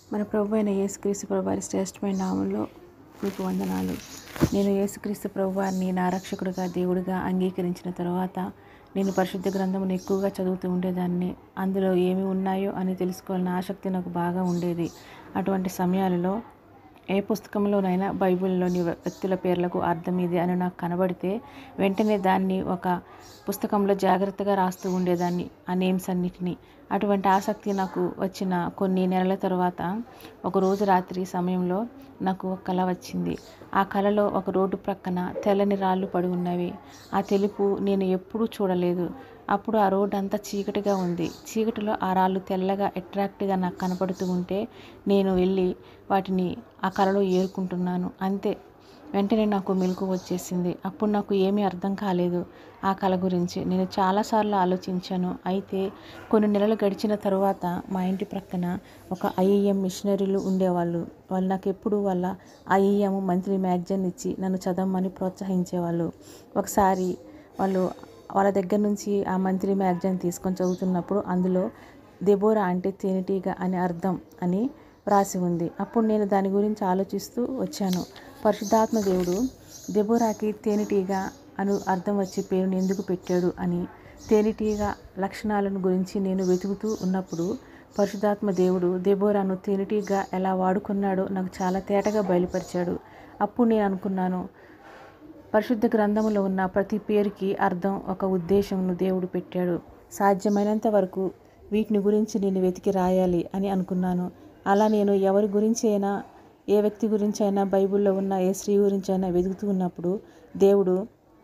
మన ప్రభు అయిన యేసుక్రీస్తు ప్రభు వారి శ్రేష్టమైన నామంలో మీకు వందనాలు నేను యేసుక్రీస్తు ప్రభు వారిని నా రక్షకుడిగా దేవుడిగా అంగీకరించిన తర్వాత నేను పరిశుద్ధ గ్రంథమును ఎక్కువగా చదువుతూ ఉండేదాన్ని అందులో ఏమి ఉన్నాయో అని తెలుసుకోవాలని ఆసక్తి నాకు బాగా ఉండేది అటువంటి సమయాలలో ఏ పుస్తకంలోనైనా బైబిల్లోని వ్యక్తుల పేర్లకు అర్థం ఇది అని నాకు కనబడితే వెంటనే దాన్ని ఒక పుస్తకంలో జాగ్రత్తగా రాస్తూ ఉండేదాన్ని ఆ నేమ్స్ అన్నిటినీ అటువంటి ఆసక్తి నాకు వచ్చిన కొన్ని నెలల తర్వాత ఒక రోజు రాత్రి సమయంలో నాకు ఒక కళ వచ్చింది ఆ కళలో ఒక రోడ్డు ప్రక్కన తెల్లని రాళ్ళు పడి ఉన్నవి ఆ తెలుపు నేను ఎప్పుడూ చూడలేదు అప్పుడు ఆ రోడ్డు అంతా చీకటిగా ఉంది చీకటిలో ఆ రాళ్ళు తెల్లగా అట్రాక్ట్గా నాకు కనపడుతూ ఉంటే నేను వెళ్ళి వాటిని ఆ కళలో ఏరుకుంటున్నాను అంతే వెంటనే నాకు మెలకు వచ్చేసింది అప్పుడు నాకు ఏమీ అర్థం కాలేదు ఆ కళ గురించి నేను చాలాసార్లు ఆలోచించాను అయితే కొన్ని నెలలు గడిచిన తరువాత మా ఇంటి ప్రక్కన ఒక ఐఏఎం మిషనరీలు ఉండేవాళ్ళు వాళ్ళు నాకు ఎప్పుడు వాళ్ళ ఐఏఎం మంత్లీ మ్యాగజైన్ ఇచ్చి నన్ను చదవమని ప్రోత్సహించేవాళ్ళు ఒకసారి వాళ్ళు వాళ్ళ దగ్గర నుంచి ఆ మంత్లీ మ్యాగజైన్ తీసుకొని చదువుతున్నప్పుడు అందులో దెబోరా అంటే తేనెటీగ అని అర్థం అని వ్రాసి ఉంది అప్పుడు నేను దాని గురించి ఆలోచిస్తూ వచ్చాను పరిశుద్ధాత్మ దేవుడు దెబోరాకి తేనెటీగ అను అర్థం వచ్చే పేరుని ఎందుకు పెట్టాడు అని తేనెటీగ లక్షణాలను గురించి నేను వెతుకుతూ ఉన్నప్పుడు పరిశుద్ధాత్మ దేవుడు దెబోరాను తేనెటీగ ఎలా వాడుకున్నాడో నాకు చాలా తేటగా బయలుపరిచాడు అప్పుడు నేను అనుకున్నాను పరిశుద్ధ గ్రంథంలో ఉన్న ప్రతి పేరుకి అర్థం ఒక ఉద్దేశంను దేవుడు పెట్టాడు సాధ్యమైనంత వరకు వీటిని గురించి నేను వెతికి రాయాలి అని అనుకున్నాను అలా నేను ఎవరి గురించి అయినా ఏ వ్యక్తి గురించి అయినా బైబిల్లో ఉన్న ఏ స్త్రీ గురించి అయినా వెతుకుతూ ఉన్నప్పుడు దేవుడు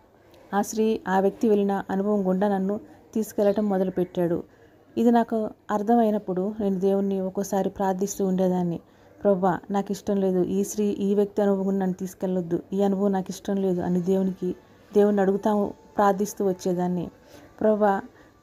ఆ స్త్రీ ఆ వ్యక్తి వెళ్ళిన అనుభవం గుండా నన్ను తీసుకెళ్ళటం మొదలుపెట్టాడు ఇది నాకు అర్థమైనప్పుడు నేను దేవుణ్ణి ఒక్కోసారి ప్రార్థిస్తూ ఉండేదాన్ని ప్రభా నాకు ఇష్టం లేదు ఈ స్త్రీ ఈ వ్యక్తి అనుభవం నన్ను తీసుకెళ్ళొద్దు ఈ అనుభవం నాకు ఇష్టం లేదు అని దేవునికి దేవుణ్ణి అడుగుతాము ప్రార్థిస్తూ వచ్చేదాన్ని ప్రభా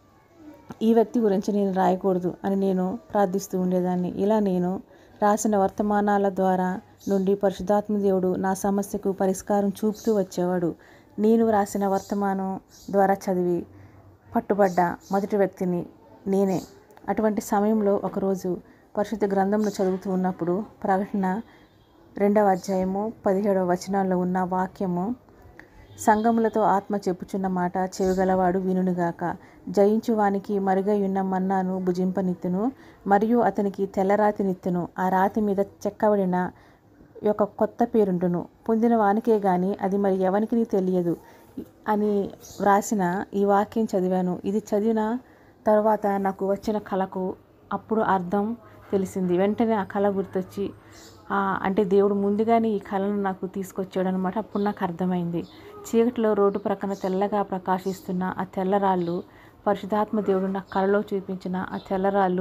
ఈ వ్యక్తి గురించి నేను రాయకూడదు అని నేను ప్రార్థిస్తూ ఉండేదాన్ని ఇలా నేను రాసిన వర్తమానాల ద్వారా నుండి పరిశుద్ధాత్మ దేవుడు నా సమస్యకు పరిష్కారం చూపుతూ వచ్చేవాడు నేను రాసిన వర్తమానం ద్వారా చదివి పట్టుబడ్డ మొదటి వ్యక్తిని నేనే అటువంటి సమయంలో ఒకరోజు పరిశుద్ధ గ్రంథంను చదువుతూ ఉన్నప్పుడు ప్రకటన రెండవ అధ్యాయము పదిహేడవ వచనాల్లో ఉన్న వాక్యము సంగములతో ఆత్మ చెప్పుచున్న మాట చెవిగలవాడు వినుగాక జయించువానికి మరుగై ఉన్న మన్నాను భుజింపనిత్తును మరియు అతనికి తెల్లరాతి నిత్తును ఆ రాతి మీద చెక్కబడిన యొక్క కొత్త పేరుండును పొందిన వానికే గాని అది మరి ఎవనికి తెలియదు అని వ్రాసిన ఈ వాక్యం చదివాను ఇది చదివిన తర్వాత నాకు వచ్చిన కళకు అప్పుడు అర్థం తెలిసింది వెంటనే ఆ కళ గుర్తొచ్చి అంటే దేవుడు ముందుగానే ఈ కళను నాకు తీసుకొచ్చాడు అనమాట అప్పుడు నాకు అర్థమైంది చీకటిలో రోడ్డు ప్రక్కన తెల్లగా ప్రకాశిస్తున్న ఆ తెల్లరాళ్ళు పరిశుధాత్మ దేవుడు నాకు కళలో చూపించిన ఆ తెల్లరాళ్ళు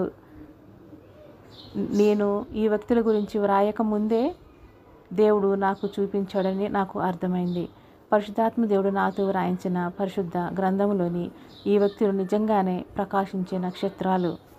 నేను ఈ వ్యక్తుల గురించి వ్రాయక ముందే దేవుడు నాకు చూపించాడని నాకు అర్థమైంది పరిశుద్ధాత్మ దేవుడు నాతో వ్రాయించిన పరిశుద్ధ గ్రంథంలోని ఈ వ్యక్తులు నిజంగానే ప్రకాశించే నక్షత్రాలు